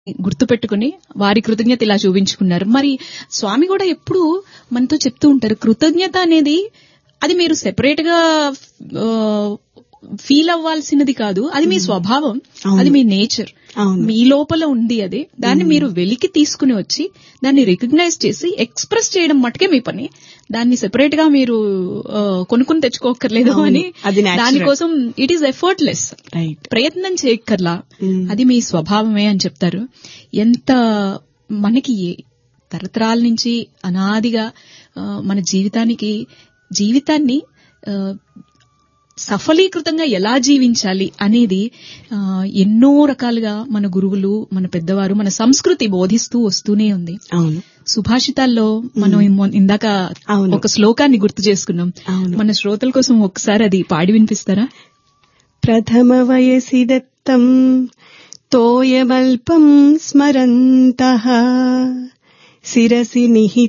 గుర్తుపెట్టుకుని వారి కృతజ్ఞత ఇలా చూపించుకున్నారు మరి స్వామి కూడా ఎప్పుడు మనతో చెప్తూ ఉంటారు కృతజ్ఞత అనేది అది మీరు సెపరేట్ గా ఫీల్ అవ్వాల్సినది కాదు అది మీ స్వభావం అవును. అది మీ నేచర్ అవును. మీ లోపల ఉంది అది దాన్ని మీరు వెలికి తీసుకుని వచ్చి దాన్ని రికగ్నైజ్ చేసి ఎక్స్ప్రెస్ చేయడం మటుకే మీ పని దాన్ని సెపరేట్ గా మీరు ఆ, కొనుక్కుని తెచ్చుకోకర్లేదు అవును. అని అది natural. దానికోసం ఇట్ ఈస్ ఎఫర్ట్లెస్ రైట్ ప్రయత్నం చేయక్కర్లా Mm. అది మీ స్వభావమే అని చెప్తారు ఎంత మనకి ఏ- తరతరాల నుంచి అనాదిగా ఆ, మన జీవితానికి జీవితాన్ని ఆ, సఫలీకృతంగా ఎలా జీవించాలి అనేది ఆ, ఎన్నో రకాలుగా మన గురువులు మన పెద్దవారు మన సంస్కృతి బోధిస్తూ వస్తూనే ఉంది అవును సుభాషితాల్లో మనం ఇమ్మో- ఇందాక అవును. ఒక శ్లోకాన్ని గుర్తు చేసుకున్నాం అవును. మన శ్రోతల కోసం ఒకసారి అది పాడి వినిపిస్తారా ప్రథమ వయసి దత్తం తోయమల్పం స్మరంతః శిరసి నిహిత